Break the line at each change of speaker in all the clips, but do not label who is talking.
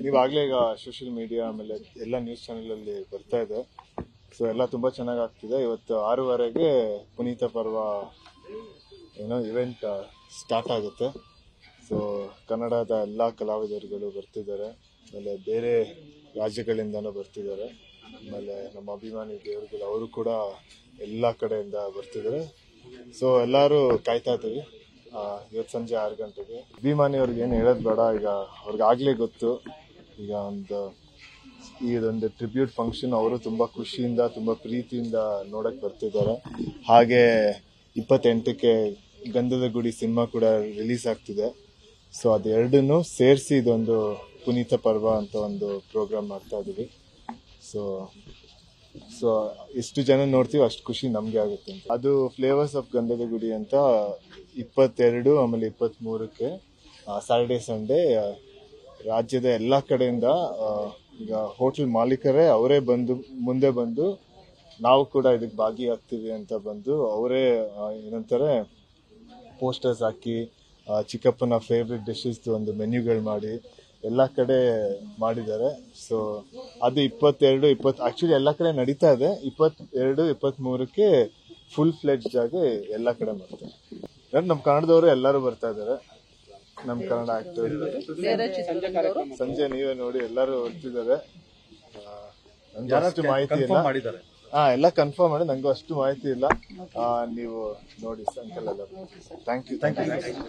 ಇವಾಗಲೇ ಈಗ social media ಆಮೇಲೆ ಎಲ್ಲ ನ್ಯೂಸ್ ಚಾನೆಲಲ್ಲಿ ಬರ್ತಾ ಇದೆ ಸೊ ಎಲ್ಲ ತುಂಬ ಚೆನ್ನಾಗಿ ಆಗ್ತಿದೆ ಇವತ್ತು ಆರೂವರೆಗೆ ಪುನೀತ ಪರ್ವ ಏನೋ ಇವೆಂಟ್ ಸ್ಟಾರ್ಟ್ ಆಗುತ್ತೆ ಸೊ ಕನ್ನಡದ ಎಲ್ಲ ಕಲಾವಿದರುಗಳು ಬರ್ತಿದ್ದಾರೆ ಆಮೇಲೆ ಬೇರೆ ರಾಜ್ಯಗಳಿಂದನೂ ಬರ್ತಿದ್ದಾರೆ ಆಮೇಲೆ ನಮ್ಮ ಅಭಿಮಾನಿ ದೇವರುಗಳು ಅವರು ಕೂಡ ಎಲ್ಲ ಕಡೆಯಿಂದ ಬರ್ತಿದ್ದಾರೆ ಸೊ ಎಲ್ಲರೂ ಕಾಯ್ತಾ ಇದ್ದೀವಿ ಆ, ಇವತ್ತು ಸಂಜೆ ಆರು ಗಂಟೆಗೆ ಅಭಿಮಾನಿ ಅವ್ರಿಗೆ ಏನು ಹೇಳೋದು ಬೇಡ ಈಗ ಅವ್ರಿಗೆ ಆಗ್ಲೇ ಗೊತ್ತು ಈಗ ಒಂದು ಇದೊಂದು ಟ್ರಿಬ್ಯೂಟ್ ಫಂಕ್ಷನ್ ಅವರು ತುಂಬಾ ಖುಷಿಯಿಂದ ತುಂಬಾ ಪ್ರೀತಿಯಿಂದ ನೋಡಕ್ ಬರ್ತಿದ್ದಾರೆ ಹಾಗೆ ಇಪ್ಪತ್ತೆಂಟಕ್ಕೆ ಗಂಧದ ಗುಡಿ ಸಿನಿಮಾ ಕೂಡ ರಿಲೀಸ್ ಆಗ್ತಿದೆ ಸೊ ಅದೆರಡನ್ನು ಸೇರಿಸಿ ಇದೊಂದು ಪುನೀತ ಪರ್ವ ಅಂತ ಒಂದು ಪ್ರೋಗ್ರಾಮ್ ಮಾಡ್ತಾ ಇದೀವಿ ಸೊ ಸೊ ಎಷ್ಟು ಜನ ನೋಡ್ತೀವಿ ಅಷ್ಟು ಖುಷಿ ನಮಗೆ ಆಗುತ್ತೆ ಅಂತ ಅದು ಫ್ಲೇವರ್ಸ್ ಆಫ್ ಗಂಧದ ಗುಡಿ ಅಂತ ಇಪ್ಪತ್ತೆರಡು ಆಮೇಲೆ ಇಪ್ಪತ್ತ್ ಮೂರಕ್ಕೆ ಸ್ಯಾಟರ್ಡೆ ಸಂಡೇ ರಾಜ್ಯದ ಎಲ್ಲ ಕಡೆಯಿಂದ ಆ, ಈಗ ಹೋಟೆಲ್ ಮಾಲೀಕರೇ ಅವರೇ ಬಂದು ಮುಂದೆ ಬಂದು ನಾವು ಕೂಡ ಇದಕ್ಕೆ ಭಾಗಿಯಾಗ್ತೀವಿ ಅಂತ ಬಂದು ಅವರೇ ಏನಂತಾರೆ ಪೋಸ್ಟರ್ಸ್ ಹಾಕಿ ಆ, ಚಿಕ್ಕಪ್ಪನ ಫೇವ್ರೆಟ್ ಡಿಶಸ್ ಒಂದು ಮೆನ್ಯೂಗಳು ಮಾಡಿ ಎಲ್ಲ ಕಡೆ ಮಾಡಿದ್ದಾರೆ ಸೊ ಅದು ಇಪ್ಪತ್ತೆರಡು ಇಪ್ಪತ್ತು ಆಕ್ಚುಲಿ ಎಲ್ಲ ಕಡೆ ನಡೀತಾ ಇದೆ ಇಪ್ಪತ್ತೆರಡು ಇಪ್ಪತ್ತ್ ಮೂರಕ್ಕೆ ಫುಲ್ ಫ್ಲೆಡ್ಜ್ ಆಗಿ ಎಲ್ಲ ಕಡೆ ಮಾಡ್ತಾರೆ ನಮ್ಮ ಕನ್ನಡದವರು ಎಲ್ಲರೂ ಬರ್ತಾ ಇದ್ದಾರೆ ನಮ್ಮ ಕನ್ನಡ ಆಕ್ಟರ್ ಸಂಜೆ ನೀವೇ ನೋಡಿ ಎಲ್ಲರೂ ಬರ್ತಿದ್ದಾರೆ ಆ, ನಂಗೆ ಅಷ್ಟು ಮಾಹಿತಿ ಇಲ್ಲ
ಮಾಡಿದ್ದಾರೆ
ಹಾ ಎಲ್ಲ ಕನ್ಫರ್ಮ್ ಮಾಡಿ ನಂಗೂ ಅಷ್ಟು ಮಾಹಿತಿ ಇಲ್ಲ ಆ, ನೀವು ನೋಡಿ ಸಾಯಂಕಾಲ ಎಲ್ಲ thank you thank you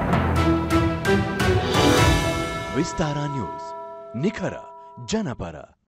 Vistara news ನಿಖರ ಜನಪರ